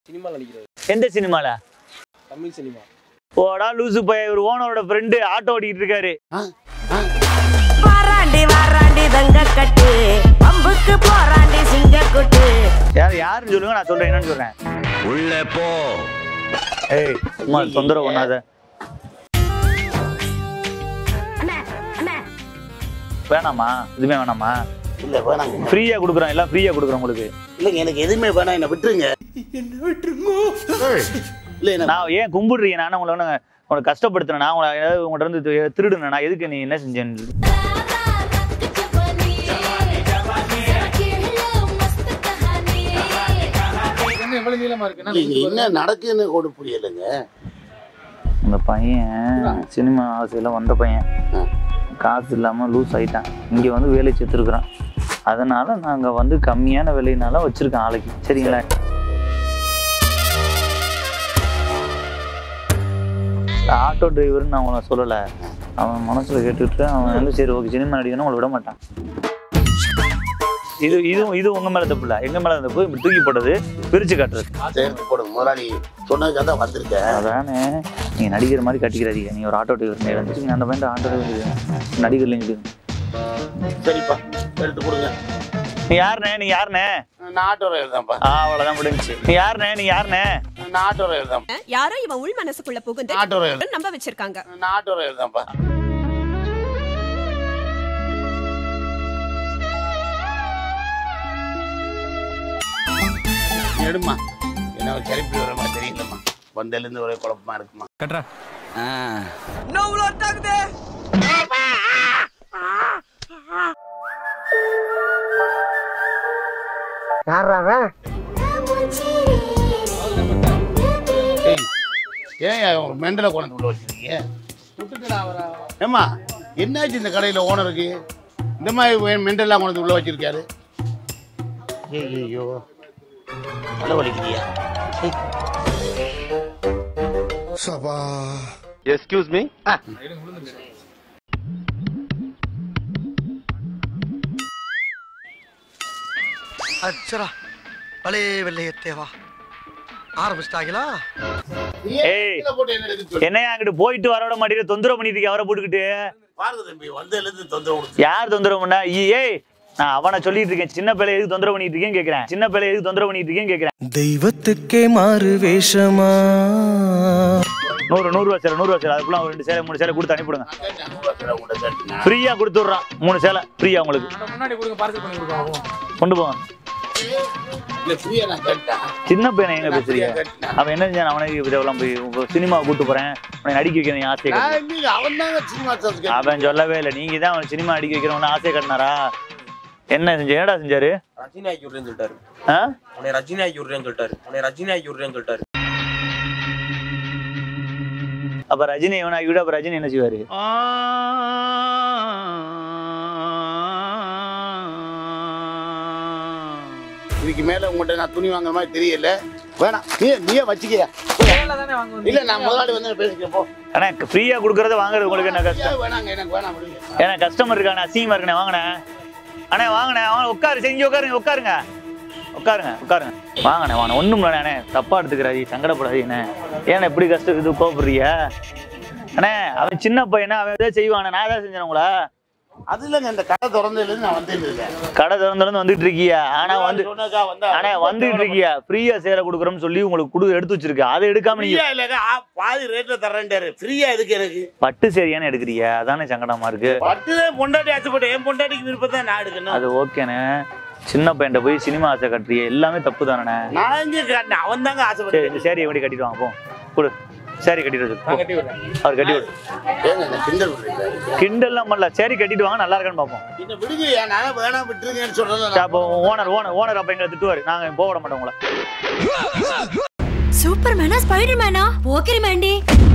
சினிமாவில் நடிக்கிறாரு எந்த சினிமால தமிழ் சினிமா போடா லூசு பைய ஒரு ஓனரோட ஃப்ரெண்டு ஆட்டோ ஓட்டிட்டு இருக்காரு வாராண்டி வாராண்டி தங்க கட்டு பம்புக்கு போராண்டி சிங்கக்குட்டு யார் யாருன்னு சொல்லுங்க நான் சொல்றேன் என்னன்னு சொல்றேன் உள்ள போ ஏய் சும்மா தொந்தரவு பண்ணாத வேணாமா எதுவுமே வேணாமா இல்ல வேணாங்க ஃப்ரீயா கொடுக்குறோம் எல்லாம் ஃப்ரீயா கொடுக்குறோம் உங்களுக்கு இல்லைங்க எனக்கு எதுவுமே வேணாம் என்ன விட்டுருங்க இல்ல என்ன நான் ஏன் கும்பிடுறீங்க நான் உங்களை ஒண்ணு உங்களை கஷ்டப்படுத்துறேன் நான் உங்களை ஏதாவது உங்கள்ட்ட இருந்து தி- திருடுனேன் நான் எதுக்கு நீ என்ன செஞ்சேன்னு என்ன எவ்வளவு நீளமா இருக்குன்னா இல்லைங்க, என்ன நடக்குதுன்னு கூட புரியலைங்க அந்த பையன் சினிமா ஆசையில் வந்த பையன் காசு இல்லாமல் லூஸ் ஆயிட்டான் இங்கே வந்து வேலை செத்துருக்குறான் அதனால நாங்கள் வந்து கம்மியான விலையினால வச்சிருக்கோம் ஆளைக்கு சரிங்களா ஆட்டோ டிரைவர்னு நான் உங்களை சொல்லலை அவன் மனசில் கேட்டுட்டு அவன் வந்து சரி ஓகே சினிமா நடிக்கணும் உங்களை விட மாட்டான் இது இது இது உங்கள் மேலே தப்பு இல்லை எங்கள் மேலே தப்பு இப்படி தூக்கி போட்டது பிரித்து காட்டுறது சேர்த்து போடுங்க முதலாளி சொன்னதுக்காக தான் வந்திருக்கேன் அதானே நீங்க நடிக்கிற மாதிரி கட்டிக்கிறாதீங்க நீங்க ஒரு ஆட்டோ டிரைவர் இருந்துச்சு அந்த பையன் ஆட்டோ டிரைவர் நடிகர் இல்லைங்க சரிப்பா எடுத்து கொடுங்க நீ யாருண்ணே நீ யாருண்ணே நான் ஆட்டோ டிரைவர் தான்ப்பா ஆ அவ்வளவுதான் முடிஞ்சுச்சு நீ யாருண்ணே நீ யாருண்ணே நான் ஆட்டோ டிரைவர் தான் யாரோ இவன் உள் மனசுக்குள்ள புகுந்து ஆட்டோ டிரைவர் நம்ப வச்சிருக்காங்க நான் ஆட்டோ டிரைவர் தான்ப்பா எடுமா என்ன ஒரு கிளப்பி வர மாதிரி தெரியலம்மா வந்ததுலேருந்து ஒரே குழப்பமா இருக்குமா கட்றா ஆ ஏய், ஏன் ஒரு மெண்டலை கொண்டு உள்ள வச்சிருக்கீங்க ஏம்மா என்னாச்சு இந்த கடையில் ஓனருக்கு இந்த மாதிரி மெண்டல்லாம் கொண்டு வந்து உள்ள வச்சிருக்காரு ஐயோ தலை வலிக்குதியா எஸ்கியூஸ் மீ அச்சரா பலே வெள்ளையத்தேவா ஆரம்பிச்சிட்டாங்களா ஏய். போட்டு என்ன எடுக்குன்னு சொல்லு. என்னையா அங்கிட்டு போயிட்டு வரோட மாட்டேங்க தொந்தரவு பண்ணிட்டு இருக்க அவரை போட்டுக்கிட்டு பாருங்க தம்பி வந்ததுலேருந்து தொந்தரவு கொடுத்து யார் தொந்தரவு பண்ணா ஈ, ஏய் நான் அவனை சொல்லிட்டு இருக்கேன் சின்ன பிள்ளை எதுக்கு தொந்தரவு பண்ணிட்டு இருக்கேன்னு கேக்குறேன் சின்ன பிள்ளை எதுக்கு தொந்தரவு பண்ணிட்டு இருக்கேன்னு கேக்குறேன் தெய்வத்துக்கே மாறு வேஷமா நூறு நூறு ரூபா சேலை நூறு ரூபா சேலை அதுக்குள்ள ஒரு ரெண்டு சேலை மூணு சேலை கொடுத்து அனுப்பிவிடுங்க உங்கள்கிட்ட கேட்டுனா ஃப்ரீயா கொடுத்துட்றான் மூணு சேலை ஃப்ரீயா உங்களுக்கு முன்னாடி கொடுங்க பார்சல் பண்ணி கொடுப்போம் கொண்டு போங்க இல்லை ஃப்ரீயாக நான் கேட்டேன் சின்ன பையனை எங்க பேசுறீங்க கேட்டேன் அவன் என்ன செஞ்சான் அவனை இதெல்லாம் போய் உங்க சினிமா கூட்டு போறேன் அவனை நடிக்க வைக்கிறேன் ஆசையை நான் காட்டு. இல்லைங்க, அவன் தாங்க சினிமா சான்ஸ் கேட்டான். அவன் சொல்லவே இல்லை நீங்க தான் அவன் சினிமா அடிக்க வைக்கிறவன ஆசையை கட்டினாரா என்ன செஞ்ச என்னடா செஞ்சாரு ரஜினி ஆக்கி விடுறேன்னு சொல்லிட்டாரு ஆ? உன்னை ரஜினி ஆக்கி விடுறேன்னு சொல்லிட்டாரு உன்னை ரஜினி ஆக்கி விடுறேன்னு சொல்லிட்டாரு அப்ப ரஜினி இவனை ஆக்கி விட அப்ப ரஜினி என்ன செய்வாரு இதுக்கு மேல உங்கள்கிட்ட நான் துணி வாங்குற மாதிரி தெரியல வேணாம் நீ நீயே வச்சுக்கியா இல்ல நான் முதலாளி வந்து பேசிக்கிறேன் போ ஆனா ஃப்ரீயா கொடுக்கறத வாங்குறது உங்களுக்கு என்ன கஷ்டம் ஏன் வேணாங்க எனக்கு வேணாம் விடுங்க ஏன்னா கஸ்டமர் இருக்கானே அசிங்கமா இருக்கனே வாங்கினே அண்ணே வாங்கினே வாங்க உட்காரு செஞ்சு உட்காருங்க உட்காருங்க உட்காருங்க உட்காருங்க வாங்கண்ணே வாங்க ஒண்ணும் இல்லைண்ணே தப்பா எடுத்துக்கிறாரு சங்கடப்படாதீங்கண்ணே ஏன்னா இப்படி கஷ்டம் இது கோபப்படுறிய அண்ணே அவன் சின்ன பையனா அவன் எதாவது செய்வானே நான் ஏதாவது செஞ்சேன் உங்கள அது இல்லைங்க இந்த கடை திறந்ததுலேருந்து நான் வந்துட்டு இருக்கேன் கடை திறந்துலேருந்து வந்துட்டு இருக்கியா ஆனா வந்து சொன்னக்கா வந்தா ஆனா வந்துட்டு இருக்கியா ஃப்ரீயா சேர கொடுக்குறோம்னு சொல்லி உங்களுக்கு கொடு எடுத்து வச்சிருக்க அதை எடுக்காம நீங்க ஃப்ரீயா இல்லைங்க ஆ, பாதி ரேட்ல தரேன்டாரு ஃப்ரீயா எதுக்கு எனக்கு பட்டு சரியானு எடுக்கிறியா அதானே சங்கடமா இருக்கு பட்டுதே பொண்டாட்டி ஆசைப்பட்டு என் பொண்டாட்டிக்கு விருப்பம் தான் நான் எடுக்கணும் அது ஓகேண்ணே சின்ன பையன்ட்ட போய் சினிமா ஆசை கட்டுறிய எல்லாமே தப்பு தானே நான் எங்க காட்டினேன் அவன் தாங்க சரி ஆசைப்பட்டு இந்த சேரி எப்படி கட்டிட்டு வாங்க போ கொடு சேரி கட்டிட்டு வச்சு போ. கட்டி விடுறேன் அவர் கட்டி விடு ஏங்க என்ன கிண்டல் பண்றீங்க கிண்டல்லாம் பண்ணல சேரி கட்டிட்டு வாங்க நல்லா இருக்கான்னு பார்ப்போம் என்ன விடுங்க ஏன் நான் வேணாம் விட்டுருங்கன்னு சரி, சொல்றேன் அப்போ ஓனர் ஓனர் ஓனர் அப்ப எங்களை திட்டுவாரு நாங்க போக விட மாட்டோம் உங்களை సూపర్ మేనా స్పైడర్ మేనా ఓకే మండి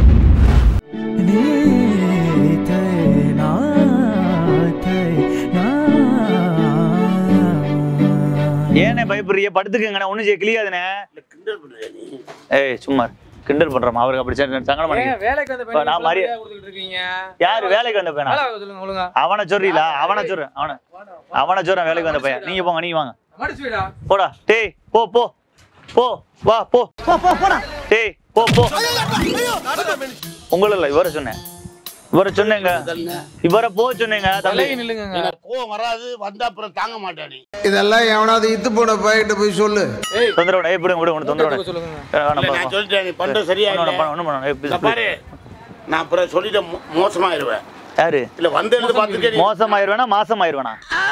ஏனே பயப்படுறீங்க படுத்துக்கங்கண்ணே ஒண்ணும் செய்ய கிளியாதுண்ணே கிண்டல் பண்றியா நீ ஏய் சும்மா இரு. கிண்டல் பண்றோமா அவருக்கு அப்படி சரி, சங்கடம் பண்ணி ஏன் வேலைக்கு வந்த இப்ப நான் மாதிரி- பையன் கொடுத்துட்டு இருக்கீங்க யாரு வேலைக்கு வந்த பையனா வேலை சொல்லுங்க ஒழுங்கா அவனை சொல்றீங்களா அவனை சொல்றேன் அவனை அவனை சொல்றேன் வேலைக்கு வந்த பையன் நீங்க போங்க நீங்க வாங்க மடிச்சு விடா போடா டேய் போ போ போ வா போ டேய் போ போ உங்கள இல்ல இவரை சொன்னேன் இவரை சொன்னேங்க இவரை போ சொன்னேங்க தம்பி நில்லுங்க எனக்கு கோவம் வராது வந்தா அப்புறம் தாங்க மாட்டேன் நீ இதெல்லாம் எவனாவது இத்து போன பையிட்ட போய் சொல்லு தொந்தரவு ஏய் விடுங்க விடுங்க தொந்தரவு சொல்லுங்க இல்ல, நான் சொல்லிட்டேன் நீ பண்றது சரியா இல்ல. ஒன்றும் பண்ண இங்க பாரு நான் அப்புறம் சொல்லிட்டேன் மோ- மோசமாயிருவேன் யாரு இல்ல வந்து எழுந்து பார்த்துட்டு நீ மோசம் ஆயிருவேனா மாசம் ஆயிருவேனா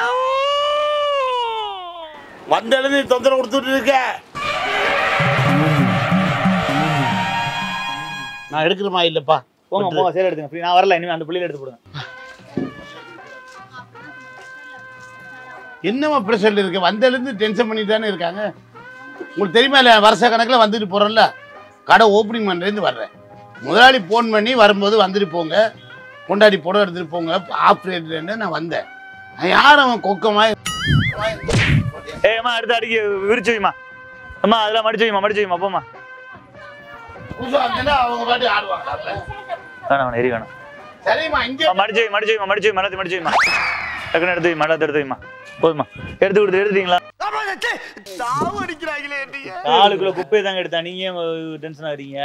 வந்த எழுந்து நீ தொந்தரவு கொடுத்துட்டு இருக்க நான் எடுக்கிறமா இல்லப்பா போங்க போங்க சரி எடுத்துங்க free. நான் வரல இனிமே அந்த புள்ளியில எடுத்து போடுங்க என்னமா பிரஷர் இருக்கு வந்ததுலேருந்து டென்ஷன் பண்ணிட்டு தானே இருக்காங்க உங்களுக்கு தெரியுமா இல்லை வருஷ கணக்கில் வந்துட்டு போகிறோம்ல கடை ஓப்பனிங் பண்ணுறேருந்து வர்றேன் முதலாளி ஃபோன் பண்ணி வரும்போது வந்துட்டு போங்க கொண்டாடி புடம் எடுத்துட்டு போங்க ஆஃப் ரேட்லேருந்து நான் வந்தேன் நான் யார் அவன் கொக்கமா ஏய் அம்மா அடுத்து அடிக்க விரிச்சு வைமா அம்மா அதெல்லாம் மடிச்சு வைமா மடிச்சு வைமா போம்மா புதுசாக வந்தேன்னா அவங்க பாட்டு ஆடுவாங்க வேணாம் வேணாம் எரி வேணாம் சரிம்மா இங்கே அம்மா, மடிச்சு வை மடிச்சு வைமா மடிச்சு வைமா எல்லாத்தையும் மடிச்சு வைமா டக்குன்னு எடுத்து வைமா எல்லாத்தையும் எடுத்து வைமா போதுமா எடுத்து கொடுத்து எடுத்துட்டீங்களா சாவு அடிக்கிறாங்களே நீங்க நாலு கிலோ குப்பையை தாங்க எடுத்தா நீங்க ஏன் டென்ஷன் ஆகுறீங்க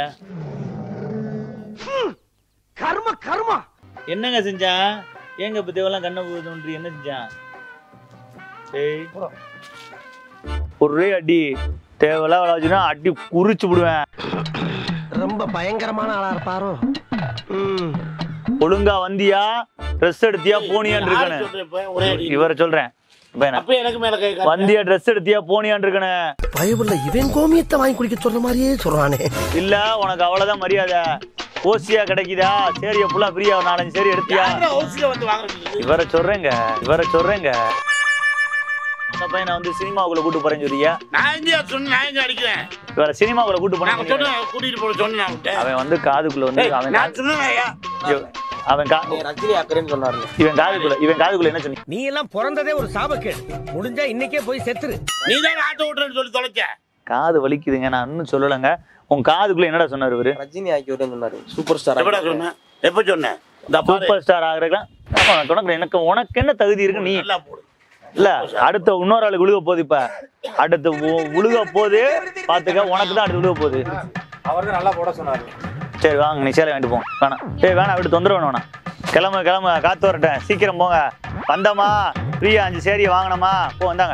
கர்ம கர்மா என்னங்க செஞ்சான் ஏங்க இப்ப தேவெல்லாம் கண்ணை தோன்றி என்ன செஞ்சான் ஏய் ஒரே அடி தேவையெல்லாம் வச்சுன்னா அடி குறிச்சு விடுவேன் ரொம்ப பயங்கரமான ஆளா இருப்பாரோ ம் ஒழுங்கா வந்தியா ட்ரெஸ் எடுத்தியா போனியான்னு இருக்கணும் சொல்கிறேன் ஒரே அடி இவரை சொல்றேன் இப்ப என்ன? அப்போ எனக்கு மேலே கை காட்டு. வந்தியா ட்ரெஸ் எடுத்தியா போனியான்னு இருக்கணும் பயபுள்ள இவன் கோமியத்தை வாங்கி குடிக்க சொல்ற மாதிரியே சொல்றானே இல்ல உனக்கு அவ்வளவுதான் மரியாதை ஓசியா கிடைக்குதா சரியா ஃபுல்லா ஃப்ரீயா ஒரு நாலஞ்சு சரி எடுத்தியா யாருடா ஹவுஸ்ல வந்து வாங்குறது இவரை சொல்றேங்க இவரை சொல்றேங்க அந்த பையனை வந்து சினிமாவுக்குள்ள கூட்டு போறேன்னு சொல்றியா நான் எங்கேயா சொன்னேன் நான் எங்க அடிக்கிறேன் இவரை சினிமாவுக்குள்ள கூட்டு நான் போனேன் சொன்னேன் கூட்டிட்டு போட சொன்னேன் நான் விட்டேன் அவன் வந்து காதுக்குள்ள வந்து ஏய், அவன் நான் கா- சொன்னேன் ஐயா அவன் கா நீ ரஜினி அக்கறேன்னு சொன்னாரு இவன் காதுக்குள்ள இவன் காதுக்குள்ள என்ன சொன்னி நீ எல்லாம் பிறந்ததே ஒரு சாபக்கேடு முடிஞ்சா இன்னைக்கே போய் செத்துரு நீ தான் ஆட்டோ ஓட்டுறேன்னு சொல்லி தொலைச்ச காது வலிக்குதுங்க நான் இன்னும் சொல்லலைங்க உன் காதுக்குள்ள என்னடா சொன்னாரு இவரு ரஜினி ஆக்கி விடுன்னு சொன்னாரு சூப்பர் ஸ்டார் எப்படா சொன்னேன் எப்ப சொன்னேன் இந்த பாரு சூப்பர் ஸ்டார் ஆகிறதுலாம் ஆமா, உனக்கு எனக்கு உனக்கு என்ன தகுதி இருக்கு நீ நல்லா போடு இல்ல அடுத்த இன்னொரு ஆளு விழுக போகுது இப்ப அடுத்து உ- விழுக போகுது பாத்துக்க உனக்கு தான் அடுத்து விழுக போகுது அவர் தான் நல்லா போட சொன்னாரு சரி வாங்க நீ சேலை வாங்கிட்டு போங்க வேணாம் ஏய் வேணாம் விட்டு தொந்தரவு வேணும் வேணாம் கிளம்பு கிளம்பு காத்து வரட்டேன் சீக்கிரம் போங்க வந்தமா ஃப்ரீயா அஞ்சு சேரியை வாங்கினமா போ வந்தாங்க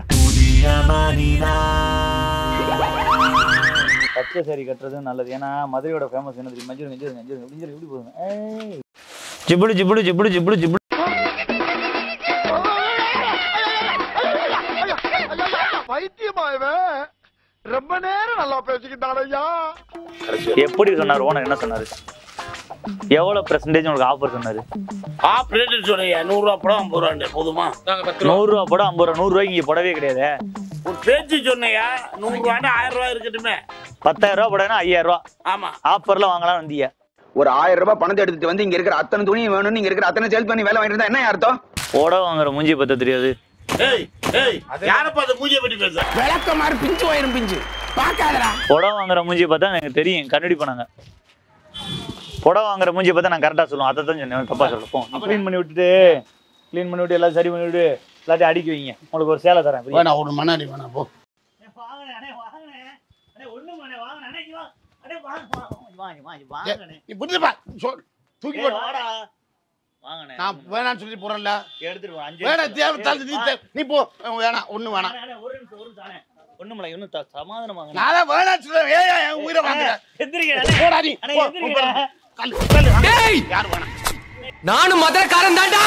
பச்சை சேரி கட்டுறது நல்லது ஏன்னா மதுரையோட ஃபேமஸ் என்ன தெரியுமா மஞ்சள் நெஞ்சு நெஞ்சு நெஞ்சு எப்படி போகுங்க ஏய். ஜிபுடு ஜிபுடு ஜிபுடு ஜிபுடு ஜிபுடு பைத்தியமா இவன் ரொம்ப நேரம் நல்லா பேசிக்கிட்டான் ஐயா எப்படி சொன்னார் ஓனர் என்ன சொன்னாரு எவ்வளவு பெர்சன்டேஜ் உங்களுக்கு ஆஃபர் சொன்னாரு ஆஃப் ரேட்டு சொல்லையா நூறுரூவா படம் ஐம்பது ரூபாண்டு போதுமா நாங்க பத்து ரூபா நூறு ரூபா போட ஐம்பது ரூபா நூறு ரூபாய்க்கு இங்க போடவே கிடையாது ஒரு பேச்சு சொன்னையா நூறுரூவாண்டு ஆயிரம் ரூபாய் இருக்கட்டுமே பத்தாயிரம் ரூபா போடனா ஐயாயிரம் ரூபா ஆமா ஆஃபர்ல வாங்கலாம் வந்தீங்க ஒரு ஆயிரம் ரூபாய் பணத்தை எடுத்துட்டு வந்து இங்க இருக்கிற அத்தனை துணியும் வேணும்னு இங்க இருக்கிற அத்தனை சேல் பண்ணி வேலை வாங்கிட்டு இருந்தா என்ன அர்த்தம் புடவை வாங்குற மூஞ்சி பத்த தெரியாது ஏய் ஏய் யாரப்பா அந்த மூஞ்சியை பற்றி பேச விளக்க மாதிரி பிஞ்சு போயிரும் பிஞ்சு பாக்காதடா புடவை வாங்குற மூஞ்சி பார்த்தா எனக்கு தெரியும் கண்ணடி பண்ணாங்க புடவை வாங்குற மூஞ்சி பார்த்தா நான் கரெக்டாக சொல்லுவேன் அதை தான் சொன்னேன் தப்பா சொல்ல போ க்ளீன் பண்ணி விட்டுட்டு க்ளீன் பண்ணி விட்டு எல்லாம் சரி பண்ணி விட்டு எல்லாத்தையும் அடிக்க வைங்க உங்களுக்கு ஒரு சேலை தரேன் வேணா ஒரு மண்ணாடி வேணா போ நீ புரிஞ்சுப்பா சொல் தூக்கி போடு நான் வேணாம்னு சொல்லி போறேன்ல எடுத்துட்டு வா, அஞ்சு வேணாம் நிமிஷம். தேவை தாழ்ந்து நீ தே- நீ போ வேணாம் ஒண்ணு வேணாம் அண்ணே, அண்ணே, ஒரு நிமிஷம், ஒரு நிமிஷம், அண்ணே. ஒண்ணுமில்ல, இன்னும் த- சமாதானமாங்க. நான் தான் வேணாம்னு சொல்றேன் ஏய் ஏய், என் உயிரை வாங்குற எந்திரிங்க, அண்ணே. போடா நீ அண்ணே, போ, எந்திரிங்க. போ, கல்லு, கல்லு, அண்ணே. யார் வேணாம் நானும் மதுரக்காரன் தாண்டா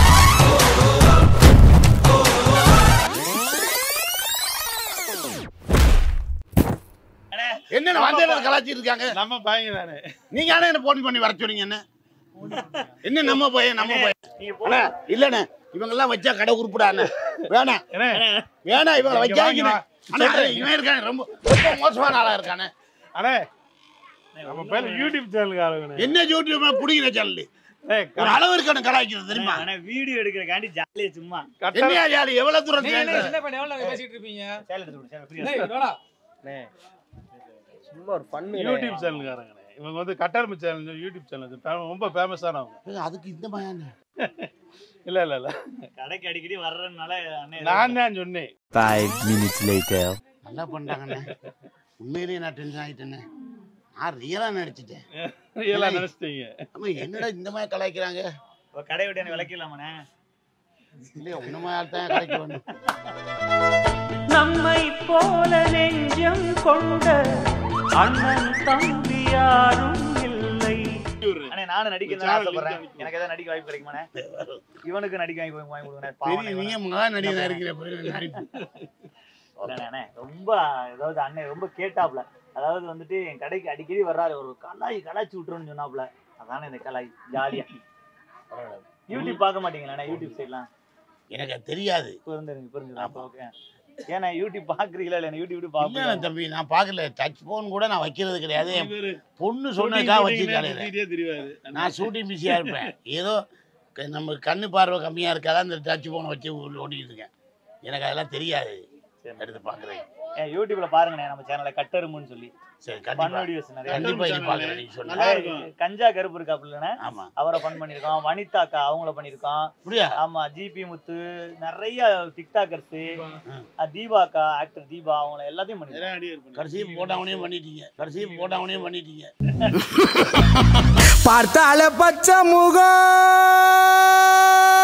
என்னென்ன வந்தேன் கலாச்சி இருக்காங்க நம்ம பையன் தானே நீங்க ஆனா என்ன போன் பண்ணி வர சொன்னீங்க என்ன என்ன நம்ம பையன் நம்ம பையன் அண்ணே இல்லண்ணே இவங்க எல்லாம் வச்சா கடை உருப்புடா அண்ணே வேணாம் வேணாம் இவங்க வைக்காதீங்க அண்ணே அண்ணே, இவன் இருக்கானே ரொம்ப ரொம்ப மோசமான ஆளா இருக்கானே அண்ணே நம்ம பேர் யூடியூப் சேனலுக்கு ஆளுங்க என்ன யூடியூப் புடிக்கிற சேனல் ஒரு அளவு இருக்கானு கலாய்க்கிறது தெரியுமா அண்ணே, வீடியோ எடுக்கிறக்காண்டி ஜாலியா சும்மா என்ன ஜாலி எவ்வளவு தூரம் சேர்ந்து? பேசிட்டு இருப்பீங்க சேலை எடுத்து கொடு, சேலை free-ஆ. சும்மா ஒரு பண்ணு யூடியூப் சேனலுக்காரங்க இவங்க வந்து கட்டரம்பு சேனல் யூடியூப் சேனல் ரொம்ப ஃபேமஸானவங்க ஏய், அதுக்கு இந்த பையன் இல்ல இல்ல இல்ல கடைக்கு அடிக்கடி வர்றதுனால அண்ணே நான் தான் சொன்னேன் Five minutes later. நல்லா பண்றாங்கண்ணே உண்மையிலேயே நான் டென்ஷன் ஆகிட்டேனே நான் ரியலாக நடிச்சிட்டேன் எல்லாம் நினைச்சிட்டீங்க ஆமா என்னடா இந்த மாதிரி கலாய்க்கிறாங்க இப்போ கடை விட்டு எனக்கு விளக்கிடலாமாண்ணே இல்லையா உன்ன மாதிரி தான் கலாய்க்க வேண்டும் நம்மை போல நெஞ்சம் கொண்ட அண்ணன் தம்பி யாரும் இல்லை அண்ணே நானும் நடிக்க channel ஆசைப்படுறேன் link எனக்கு ஏதாவது நடிக்க வாய்ப்பு கிடைக்குமாண்ணே இவனுக்கு நடிக்க வாங்கி வாங்கி கொடுங்க பெரிய நீங்க மகா நடிகனா இருக்கிற பெரிய நடிப்பு அண்ணே ரொம்ப அதாவது அண்ணன் ரொம்ப கேட்டாப்ல அதாவது வந்துட்டு என் கடைக்கு அடிக்கடி வர்றாரு ஒரு கலாய் கலாய்ச்சி விட்டுருன்னு சொன்னாப்ல அதானே இந்த கலாய் ஜாலியா யூடியூப் பார்க்க மாட்டீங்களா யூடியூப் சைட்லாம் எனக்கு அது தெரியாது இப்போ இருந்துருங்க புரிஞ்சுது அப்போ ஓகே ஏன்னா யூடியூப் பார்க்குறீங்களா இல்லை யூடியூப் இல்ல பார்ப்பேன் தம்பி நான் பார்க்கல டச் போன் கூட நான் வைக்கிறது கிடையாது என் இவரு பொண்ணு shooting சொன்னதுக்காக shooting வச்சிருக்காரு சுத்திட்டே திரிவாரு. நான் ஷூட்டிங் பிஸியாக இருப்பேன் ஏதோ க- நம்ம கண்ணு பார்வை கம்மியாக இருக்காத அந்த டச் ஃபோனை வச்சு ஓ- ஓட்டிக்கிட்டு இருக்கேன் எனக்கு அதெல்லாம் தெரியாது எடுத்து பார்க்குறேன் ஏன் யூடியூப்ல பாருங்கண்ணே நம்ம சேனல்ல கட்டருமுன்னு சொல்லி சரி ஃபன் கண்டிப்பா வீடியோஸ் நிறைய கண்டிப்பா இது channel பார்க்குறேன் நீங்க சொன்ன நல்லா இருக்கும். கஞ்சா கருப்பு இருக்காப்புலண்ணே ஆமா அவரை ஃபன் பண்ணியிருக்கோம் வனிதாக்கா அவங்கள பண்ணியிருக்கோம் அப்படியா ஆமா ஜிபி முத்து நிறைய டிக்டாக்கர்ஸ் தீபாக்கா ஆக்டர் தீபா அவங்க எல்லாத்தையும் பண்ணிருக்கோம் நிறைய நடிகர் பண்ணி- கடைசி போட்டவனையும் பண்ணிட்டீங்க கடைசி போட்டவனையும் பண்ணிட்டீங்க பார்த்தால பச்சை முகம்